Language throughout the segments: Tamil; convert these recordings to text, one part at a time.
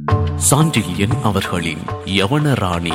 சாண்டில்யன் அவர்களின் யவன ராணி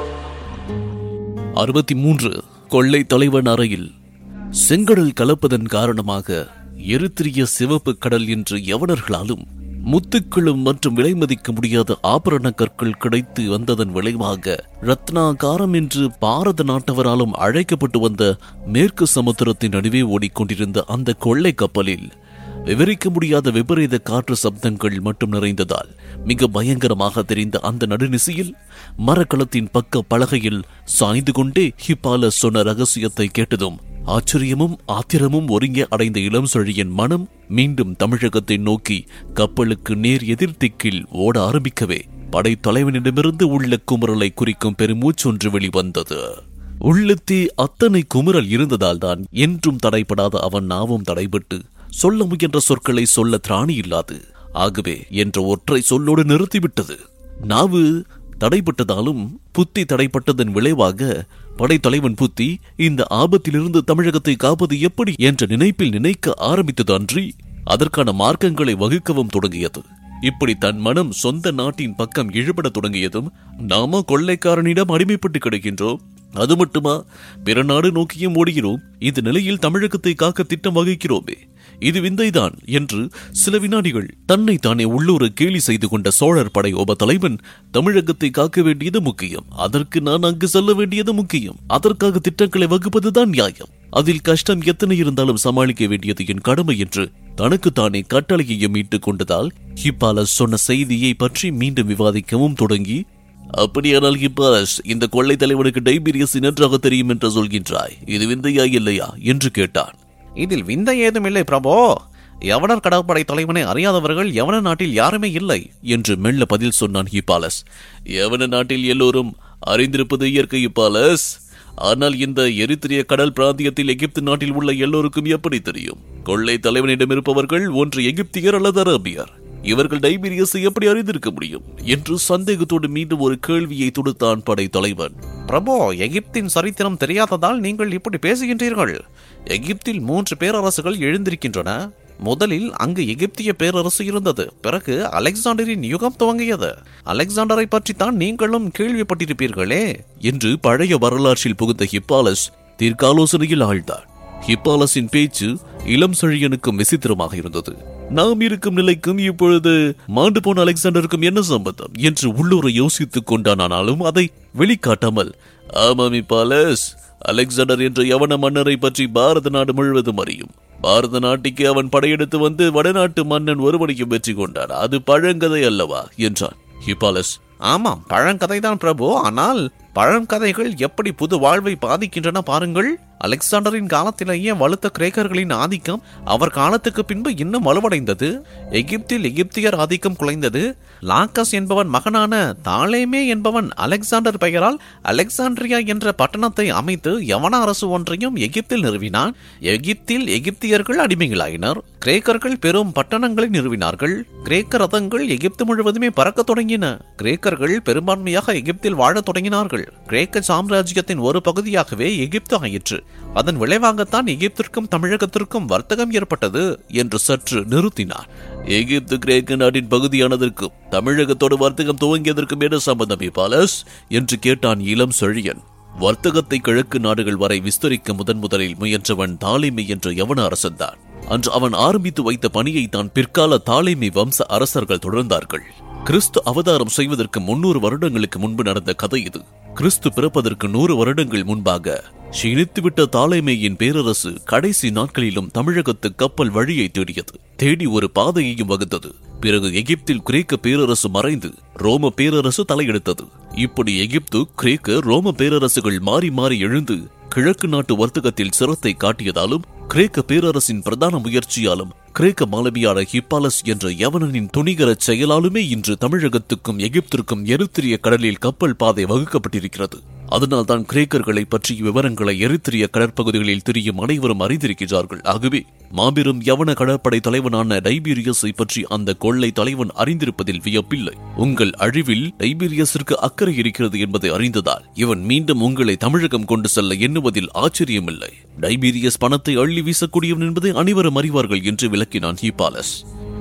அறுபத்தி மூன்று கொள்ளை தலைவன் அறையில் செங்கடல் கலப்பதன் காரணமாக எரித்திரிய சிவப்பு கடல் என்று யவனர்களாலும் முத்துக்களும் மற்றும் விலை மதிக்க முடியாத ஆபரண கற்கள் கிடைத்து வந்ததன் விளைவாக ரத்னாகாரம் என்று பாரத நாட்டவராலும் அழைக்கப்பட்டு வந்த மேற்கு சமுத்திரத்தின் நடுவே ஓடிக்கொண்டிருந்த அந்த கொள்ளை கப்பலில் விவரிக்க முடியாத விபரீத காற்று சப்தங்கள் மட்டும் நிறைந்ததால் மிக பயங்கரமாக தெரிந்த அந்த நடுநிசையில் மரக்களத்தின் பக்க பலகையில் சாய்ந்து கொண்டே ஹிப்பால சொன்ன ரகசியத்தை கேட்டதும் ஆச்சரியமும் ஆத்திரமும் ஒருங்கே அடைந்த இளம் செழியின் மனம் மீண்டும் தமிழகத்தை நோக்கி கப்பலுக்கு நேர் எதிர்த்திக்கில் ஓட ஆரம்பிக்கவே படைத்தலைவனிடமிருந்து உள்ள குமுறலை குறிக்கும் பெருமூச்சொன்று வெளிவந்தது உள்ளத்தே அத்தனை குமுறல் இருந்ததால் தான் என்றும் தடைப்படாத அவன் நாவும் தடைபட்டு சொல்ல முயன்ற சொற்களை சொல்ல திராணி இல்லாது ஆகவே என்ற ஒற்றை சொல்லோடு நிறுத்திவிட்டது நாவு தடைப்பட்டதாலும் புத்தி தடைப்பட்டதன் விளைவாக படைத்தலைவன் புத்தி இந்த ஆபத்திலிருந்து தமிழகத்தை காப்பது எப்படி என்ற நினைப்பில் நினைக்க ஆரம்பித்தது அன்றி அதற்கான மார்க்கங்களை வகுக்கவும் தொடங்கியது இப்படி தன் மனம் சொந்த நாட்டின் பக்கம் இழுபடத் தொடங்கியதும் நாம கொள்ளைக்காரனிடம் அடிமைப்பட்டு கிடக்கின்றோம் அது மட்டுமா பிற நாடு நோக்கியும் ஓடுகிறோம் இந்த நிலையில் தமிழகத்தை காக்க திட்டம் வகிக்கிறோமே இது விந்தைதான் என்று சில வினாடிகள் தன்னை தானே உள்ளூர கேலி செய்து கொண்ட சோழர் படை ஒப தலைவன் தமிழகத்தை காக்க வேண்டியது முக்கியம் அதற்கு நான் அங்கு செல்ல வேண்டியது முக்கியம் அதற்காக திட்டங்களை வகுப்பதுதான் நியாயம் அதில் கஷ்டம் எத்தனை இருந்தாலும் சமாளிக்க வேண்டியது என் கடமை என்று தனக்கு தானே கட்டளையையும் மீட்டுக் கொண்டதால் ஹிப்பாலஸ் சொன்ன செய்தியை பற்றி மீண்டும் விவாதிக்கவும் தொடங்கி அப்படியானால் ஹிப்பாலஸ் இந்த கொள்ளை தலைவனுக்கு டைபீரியஸ் நன்றாக தெரியும் என்று சொல்கின்றாய் இது விந்தையா இல்லையா என்று கேட்டான் இதில் விந்தை ஏதும் இல்லை பிரபோ யவனர் கடற்படை தலைவனை அறியாதவர்கள் யவன நாட்டில் யாருமே இல்லை என்று மெல்ல பதில் சொன்னான் ஹிப்பாலஸ் யவன நாட்டில் எல்லோரும் அறிந்திருப்பது இயற்கை ஹிப்பாலஸ் ஆனால் இந்த எரித்திரிய கடல் பிராந்தியத்தில் எகிப்து நாட்டில் உள்ள எல்லோருக்கும் எப்படி தெரியும் கொள்ளை தலைவனிடம் இருப்பவர்கள் ஒன்று எகிப்தியர் அல்லது அரபியர் இவர்கள் டைபீரியஸை எப்படி அறிந்திருக்க முடியும் என்று சந்தேகத்தோடு மீண்டும் ஒரு கேள்வியை தொடுத்தான் படை தலைவன் பிரபோ எகிப்தின் சரித்திரம் தெரியாததால் நீங்கள் இப்படி பேசுகின்றீர்கள் எகிப்தில் மூன்று பேரரசுகள் எழுந்திருக்கின்றன முதலில் அங்கு எகிப்திய பேரரசு இருந்தது பிறகு அலெக்சாண்டரின் யுகம் துவங்கியது அலெக்சாண்டரை பற்றித்தான் நீங்களும் கேள்விப்பட்டிருப்பீர்களே என்று பழைய வரலாற்றில் புகுந்த ஹிப்பாலஸ் தீர்க்காலோசனையில் ஆழ்ந்தார் ஹிப்பாலஸின் பேச்சு இளம் செழியனுக்கும் விசித்திரமாக இருந்தது நாம் இருக்கும் நிலைக்கும் இப்பொழுது மாண்டு போன அலெக்சாண்டருக்கும் என்ன சம்பந்தம் என்று உள்ளூரை யோசித்துக் கொண்டானாலும் அதை வெளிக்காட்டாமல் ஆமாம் ஹிப்பாலஸ் அலெக்சாண்டர் என்ற யவன மன்னரை பற்றி பாரத நாடு முழுவதும் அறியும் பாரத நாட்டுக்கு அவன் படையெடுத்து வந்து வடநாட்டு மன்னன் ஒருவனையும் வெற்றி கொண்டான் அது பழங்கதை அல்லவா என்றான் ஹிப்பாலஸ் ஆமாம் பழங்கதைதான் பிரபு ஆனால் பழங்கதைகள் எப்படி புது வாழ்வை பாதிக்கின்றன பாருங்கள் அலெக்சாண்டரின் காலத்திலேயே வலுத்த கிரேக்கர்களின் ஆதிக்கம் அவர் காலத்துக்கு பின்பு இன்னும் வலுவடைந்தது எகிப்தில் எகிப்தியர் ஆதிக்கம் குலைந்தது லாக்கஸ் என்பவன் மகனான தாலேமே என்பவன் அலெக்சாண்டர் பெயரால் அலெக்சாண்ட்ரியா என்ற பட்டணத்தை அமைத்து யவன அரசு ஒன்றையும் எகிப்தில் நிறுவினான் எகிப்தில் எகிப்தியர்கள் அடிமைகளாயினர் கிரேக்கர்கள் பெரும் பட்டணங்களை நிறுவினார்கள் கிரேக்க ரதங்கள் எகிப்து முழுவதுமே பறக்கத் தொடங்கின கிரேக்கர்கள் பெரும்பான்மையாக எகிப்தில் வாழத் தொடங்கினார்கள் கிரேக்க சாம்ராஜ்யத்தின் ஒரு பகுதியாகவே எகிப்து ஆயிற்று அதன் விளைவாகத்தான் எகிப்திற்கும் தமிழகத்திற்கும் வர்த்தகம் ஏற்பட்டது என்று சற்று நிறுத்தினார் எகிப்து கிரேக்க நாட்டின் பகுதியானதற்கும் தமிழகத்தோடு வர்த்தகம் துவங்கியதற்கும் என்ன சம்பந்தம் பாலஸ் என்று கேட்டான் இளம் செழியன் வர்த்தகத்தை கிழக்கு நாடுகள் வரை விஸ்தரிக்க முதன் முதலில் முயன்றவன் தாலிமை என்ற யவன அரசன்தான் அன்று அவன் ஆரம்பித்து வைத்த பணியை தான் பிற்கால தாலிமை வம்ச அரசர்கள் தொடர்ந்தார்கள் கிறிஸ்து அவதாரம் செய்வதற்கு முன்னூறு வருடங்களுக்கு முன்பு நடந்த கதை இது கிறிஸ்து பிறப்பதற்கு நூறு வருடங்கள் முன்பாக க்ஷீணித்துவிட்ட தாலைமையின் பேரரசு கடைசி நாட்களிலும் தமிழகத்து கப்பல் வழியை தேடியது தேடி ஒரு பாதையையும் வகுத்தது பிறகு எகிப்தில் கிரேக்க பேரரசு மறைந்து ரோம பேரரசு தலையெடுத்தது இப்படி எகிப்து கிரேக்க ரோம பேரரசுகள் மாறி மாறி எழுந்து கிழக்கு நாட்டு வர்த்தகத்தில் சிரத்தை காட்டியதாலும் கிரேக்க பேரரசின் பிரதான முயற்சியாலும் கிரேக்க மாலுமியான ஹிப்பாலஸ் என்ற யவனனின் துணிகர செயலாலுமே இன்று தமிழகத்துக்கும் எகிப்திற்கும் எரித்திரிய கடலில் கப்பல் பாதை வகுக்கப்பட்டிருக்கிறது அதனால் தான் கிரேக்கர்களை பற்றிய விவரங்களை எரித்திரிய கடற்பகுதிகளில் திரியும் அனைவரும் அறிந்திருக்கிறார்கள் ஆகவே மாபெரும் யவன கடற்படை தலைவனான டைபீரியஸை பற்றி அந்த கொள்ளை தலைவன் அறிந்திருப்பதில் வியப்பில்லை உங்கள் அழிவில் டைபீரியஸிற்கு அக்கறை இருக்கிறது என்பதை அறிந்ததால் இவன் மீண்டும் உங்களை தமிழகம் கொண்டு செல்ல எண்ணுவதில் ஆச்சரியமில்லை டைபீரியஸ் பணத்தை அள்ளி வீசக்கூடியவன் என்பதை அனைவரும் அறிவார்கள் என்று விளக்கினான் ஹீபாலஸ்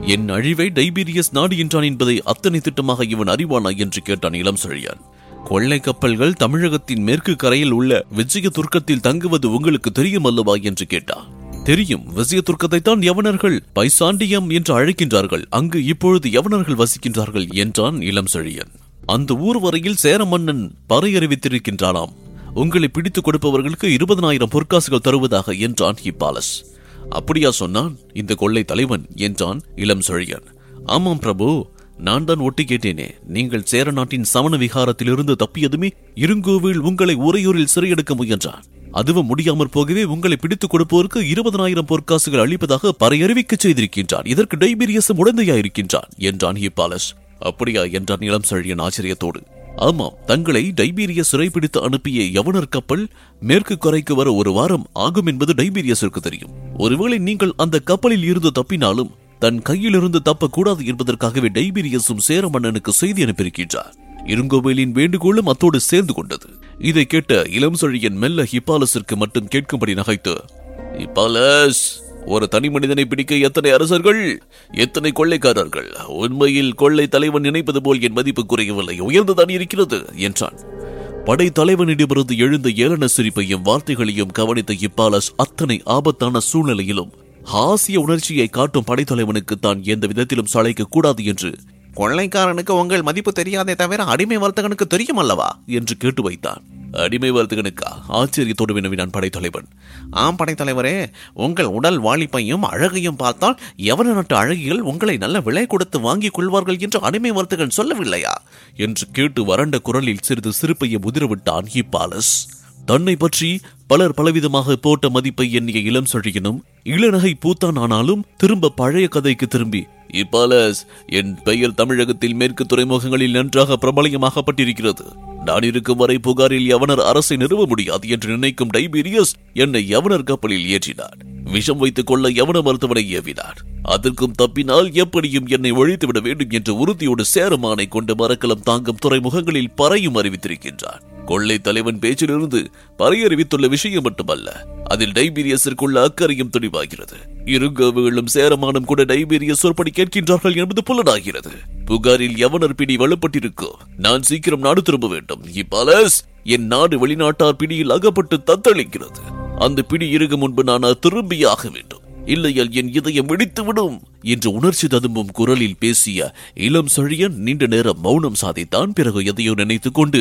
என் அழிவை டைபீரியஸ் நாடு என்றான் என்பதை அத்தனை திட்டமாக இவன் அறிவானா என்று கேட்டான் இளம் செழியன் கொள்ளை கப்பல்கள் தமிழகத்தின் மேற்கு கரையில் உள்ள விஜய துர்க்கத்தில் தங்குவது உங்களுக்கு தெரியும் அல்லவா என்று கேட்டான் தெரியும் விஜய துர்க்கத்தை தான் யவனர்கள் பைசாண்டியம் என்று அழைக்கின்றார்கள் அங்கு இப்பொழுது யவனர்கள் வசிக்கின்றார்கள் என்றான் இளம் செழியன் அந்த ஊர் வரையில் சேர மன்னன் பறையறிவித்திருக்கின்றானாம் உங்களை பிடித்துக் கொடுப்பவர்களுக்கு இருபதனாயிரம் பொற்காசுகள் தருவதாக என்றான் ஹிப்பாலஸ் அப்படியா சொன்னான் இந்த கொள்ளை தலைவன் என்றான் இளம் செழியன் ஆமாம் பிரபு நான் தான் ஒட்டி கேட்டேனே நீங்கள் சேர நாட்டின் சமண விகாரத்திலிருந்து தப்பியதுமே இருங்கோவில் உங்களை உறையூரில் சிறையெடுக்க முயன்றான் அதுவும் முடியாமற் போகவே உங்களை பிடித்துக் கொடுப்போருக்கு இருபதனாயிரம் பொற்காசுகள் அளிப்பதாக பறையறிவிக்க செய்திருக்கின்றான் இதற்கு டைபீரியஸும் உடந்தையாயிருக்கின்றான் என்றான் ஹிப்பாலஸ் அப்படியா என்றான் இளம் செழியன் ஆச்சரியத்தோடு ஆமாம் தங்களை டைபீரிய சிறைப்பிடித்து அனுப்பிய யவனர் கப்பல் மேற்கு கரைக்கு வர ஒரு வாரம் ஆகும் என்பது டைபீரியஸிற்கு தெரியும் ஒருவேளை நீங்கள் அந்த கப்பலில் இருந்து தப்பினாலும் தன் கையிலிருந்து தப்பக்கூடாது என்பதற்காகவே டைபீரியஸும் சேர மன்னனுக்கு செய்தி அனுப்பியிருக்கின்றார் இருங்கோவேலின் வேண்டுகோளும் அத்தோடு சேர்ந்து கொண்டது இதை கேட்ட இளம் செழியன் மெல்ல ஹிப்பாலஸிற்கு மட்டும் கேட்கும்படி நகைத்து ஹிப்பாலஸ் ஒரு தனி மனிதனை பிடிக்க எத்தனை அரசர்கள் எத்தனை கொள்ளைக்காரர்கள் உண்மையில் கொள்ளை தலைவன் நினைப்பது போல் என் மதிப்பு குறையவில்லை உயர்ந்துதான் இருக்கிறது என்றான் படை தலைவனிடமிருந்து எழுந்த ஏளன சிரிப்பையும் வார்த்தைகளையும் கவனித்த இப்பாலஸ் அத்தனை ஆபத்தான சூழ்நிலையிலும் ஹாசிய உணர்ச்சியை காட்டும் படைத்தலைவனுக்கு தான் எந்த விதத்திலும் சளைக்க கூடாது என்று கொள்ளைக்காரனுக்கு உங்கள் மதிப்பு தெரியாதே தவிர அடிமை வர்த்தகனுக்கு தெரியும் அல்லவா என்று கேட்டு வைத்தான் அடிமை வர்த்தகனுக்கா ஆச்சரியத்தோடு வினவினான் படைத்தலைவன் ஆம் படைத்தலைவரே உங்கள் உடல் வாலிப்பையும் அழகையும் பார்த்தால் எவன நாட்டு அழகிகள் உங்களை நல்ல விலை கொடுத்து வாங்கிக் கொள்வார்கள் என்று அடிமை வர்த்தகன் சொல்லவில்லையா என்று கேட்டு வறண்ட குரலில் சிறிது சிரிப்பையும் உதிரவிட்டான் ஹிப்பாலஸ் தன்னை பற்றி பலர் பலவிதமாக போட்ட மதிப்பை எண்ணிய இளம் செழியனும் இளநகை பூத்தான் ஆனாலும் திரும்ப பழைய கதைக்கு திரும்பி இப்பாலஸ் என் பெயர் தமிழகத்தில் மேற்கு துறைமுகங்களில் நன்றாக பிரபலயமாகப்பட்டிருக்கிறது நான் இருக்கும் வரை புகாரில் யவனர் அரசை நிறுவ முடியாது என்று நினைக்கும் டைபீரியஸ் என்னை யவனர் கப்பலில் ஏற்றினார் விஷம் வைத்துக் கொள்ள யவன மருத்துவனை ஏவினார் அதற்கும் தப்பினால் எப்படியும் என்னை ஒழித்துவிட வேண்டும் என்ற உறுதியோடு சேரமானை கொண்டு மரக்கலம் தாங்கும் துறைமுகங்களில் பறையும் அறிவித்திருக்கின்றார் கொள்ளை தலைவன் பேச்சிலிருந்து பறையறிவித்துள்ள விஷயம் மட்டுமல்ல அதில் டைபீரியஸிற்குள்ள அக்கறையும் தெளிவாகிறது இருங்கோவுகளும் சேரமானும் கூட டைபீரியஸ் சொற்படி கேட்கின்றார்கள் என்பது புலனாகிறது புகாரில் யவனர் பிடி வலுப்பட்டிருக்கும் நான் சீக்கிரம் நாடு திரும்ப வேண்டும் இப்பாலஸ் என் நாடு வெளிநாட்டார் பிடியில் அகப்பட்டு தத்தளிக்கிறது அந்த பிடி இருகும் முன்பு நான் திரும்பியாக வேண்டும் இல்லையால் என் இதயம் வெடித்துவிடும் என்று உணர்ச்சி ததும்பும் குரலில் பேசிய இளம் செழியன் நீண்ட நேரம் மௌனம் சாதித்தான் பிறகு எதையோ நினைத்துக் கொண்டு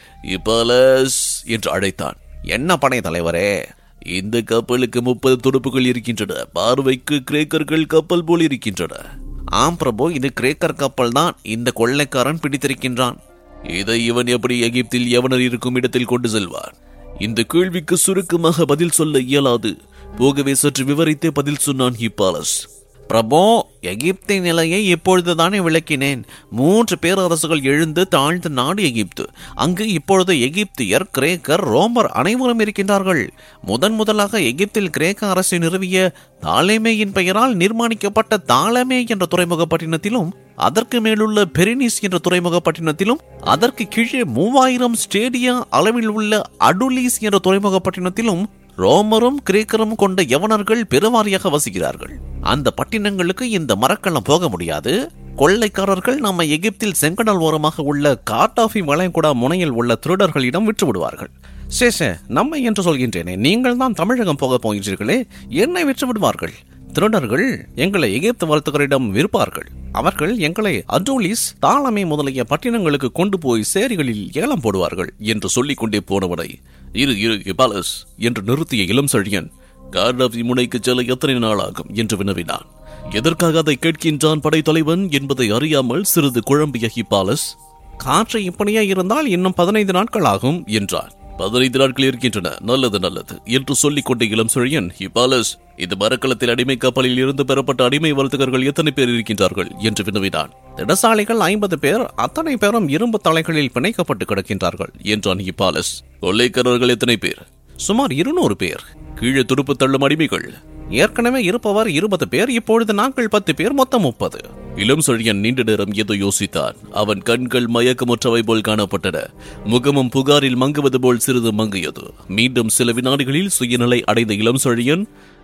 இப்பாலஸ் என்று அழைத்தான் என்ன படை தலைவரே இந்த கப்பலுக்கு முப்பது துடுப்புகள் இருக்கின்றன பார்வைக்கு கிரேக்கர்கள் கப்பல் போல் இருக்கின்றன ஆம் பிரபு இது கிரேக்கர் கப்பல் தான் இந்த கொள்ளைக்காரன் பிடித்திருக்கின்றான் இதை இவன் எப்படி எகிப்தில் எவனர் இருக்கும் இடத்தில் கொண்டு செல்வான் இந்த கேள்விக்கு சுருக்கமாக பதில் சொல்ல இயலாது போகவே சற்று விவரித்தே பதில் சொன்னான் ஹிப்பாலஸ் பிரபோ எகிப்தின் நிலையை இப்பொழுதுதானே விளக்கினேன் மூன்று பேரரசுகள் எழுந்து தாழ்ந்த நாடு எகிப்து அங்கு இப்பொழுது எகிப்தியர் கிரேக்கர் ரோமர் அனைவரும் இருக்கின்றார்கள் முதன் முதலாக எகிப்தில் கிரேக்க அரசை நிறுவிய தாலேமேயின் பெயரால் நிர்மாணிக்கப்பட்ட தாலமே என்ற துறைமுகப்பட்டினத்திலும் அதற்கு மேலுள்ள பெரினிஸ் என்ற துறைமுகப்பட்டினத்திலும் அதற்கு கீழே மூவாயிரம் ஸ்டேடியா அளவில் உள்ள அடுலிஸ் என்ற துறைமுகப்பட்டினத்திலும் ரோமரும் கிரேக்கரும் கொண்ட யவனர்கள் பெருவாரியாக வசிக்கிறார்கள் அந்த பட்டினங்களுக்கு இந்த மரக்கள்ளம் போக முடியாது கொள்ளைக்காரர்கள் நம்ம எகிப்தில் செங்கடல் ஓரமாக உள்ள காட்டாஃபி வளைகுடா முனையில் உள்ள திருடர்களிடம் விற்று விடுவார்கள் சேஷ நம்மை என்று சொல்கின்றேனே நீங்கள் தான் தமிழகம் போக போகின்றீர்களே என்னை விற்று விடுவார்கள் திருடர்கள் எங்களை எகிப்து வர்த்தகரிடம் விற்பார்கள் அவர்கள் எங்களை அஜோலிஸ் தாளமை முதலிய பட்டினங்களுக்கு கொண்டு போய் சேரிகளில் ஏலம் போடுவார்கள் என்று சொல்லிக் கொண்டே போனவனை இரு இரு இபாலஸ் என்று நிறுத்திய இளம் செழியன் கார்டாஃபி முனைக்கு செல்ல எத்தனை நாள் ஆகும் என்று வினவினான் எதற்காக அதை கேட்கின்றான் படைத்தலைவன் என்பதை அறியாமல் சிறிது குழம்பிய ஹிபாலஸ் காற்று இப்படியே இருந்தால் இன்னும் பதினைந்து நாட்கள் ஆகும் என்றான் பதினைந்து நாட்கள் இருக்கின்றன நல்லது நல்லது என்று சொல்லிக் கொண்ட இளம் செழியன் ஹிபாலஸ் இந்த மரக்கலத்தில் அடிமை கப்பலில் இருந்து பெறப்பட்ட அடிமை வர்த்தகர்கள் எத்தனை பேர் இருக்கின்றார்கள் என்று வினவினான் திடசாலிகள் ஐம்பது பேர் அத்தனை பேரும் இரும்பு தலைகளில் பிணைக்கப்பட்டு கிடக்கின்றார்கள் என்றான் ஹிபாலஸ் கொள்ளைக்காரர்கள் எத்தனை பேர் சுமார் இருநூறு பேர் கீழே துடுப்பு தள்ளும் அடிமைகள் ஏற்கனவே இருப்பவர் இருபது பேர் இப்பொழுது நாங்கள் பத்து பேர் மொத்தம் முப்பது இளம் செழியன் நீண்ட நேரம் ஏதோ யோசித்தான் அவன் கண்கள் மயக்கமுற்றவை போல் காணப்பட்டன முகமும் புகாரில் மங்குவது போல் சிறிது மங்கியது மீண்டும் சில வினாடிகளில் சுயநிலை அடைந்த இளம் செழியன்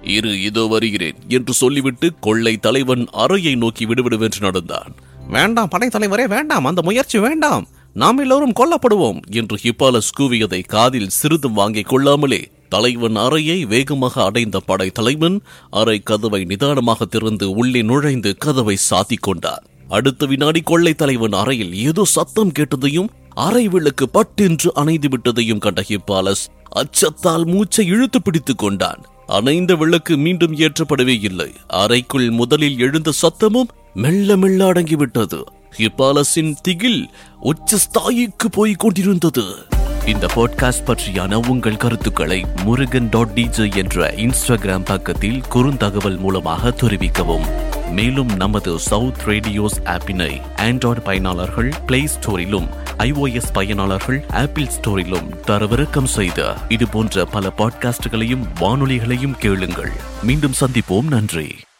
இரு இதோ வருகிறேன் என்று சொல்லிவிட்டு கொள்ளை தலைவன் அறையை நோக்கி விடுவிடுவென்று நடந்தான் வேண்டாம் படைத்தலைவரே வேண்டாம் அந்த முயற்சி வேண்டாம் நாம் எல்லோரும் கொல்லப்படுவோம் என்று ஹிப்பாலஸ் கூவியதை காதில் சிறிதும் வாங்கிக் கொள்ளாமலே தலைவன் அறையை வேகமாக அடைந்த படை தலைவன் அறை கதவை நிதானமாக திறந்து உள்ளே நுழைந்து கதவை சாத்திக் கொண்டார் அடுத்த வினாடி கொள்ளை தலைவன் அறையில் ஏதோ சத்தம் கேட்டதையும் அறை விளக்கு பட்டென்று அணைந்து விட்டதையும் கண்ட ஹிப்பாலஸ் அச்சத்தால் மூச்சை இழுத்து பிடித்துக் கொண்டான் அணைந்த விளக்கு மீண்டும் ஏற்றப்படவே இல்லை அறைக்குள் முதலில் எழுந்த சத்தமும் மெல்ல மெல்ல அடங்கிவிட்டது ஹிப்பாலஸின் திகில் உச்ச ஸ்தாயிக்கு போய் கொண்டிருந்தது இந்த பாட்காஸ்ட் பற்றியான உங்கள் கருத்துக்களை முருகன் டாட் டிஜே என்ற இன்ஸ்டாகிராம் பக்கத்தில் குறுந்தகவல் மூலமாக தெரிவிக்கவும் மேலும் நமது சவுத் ரேடியோஸ் ஆப்பினை ஆண்ட்ராய்டு பயனாளர்கள் பிளே ஸ்டோரிலும் ஐஓஎஸ் பயனாளர்கள் ஆப்பிள் ஸ்டோரிலும் தரவிறக்கம் செய்த இது போன்ற பல பாட்காஸ்டுகளையும் வானொலிகளையும் கேளுங்கள் மீண்டும் சந்திப்போம் நன்றி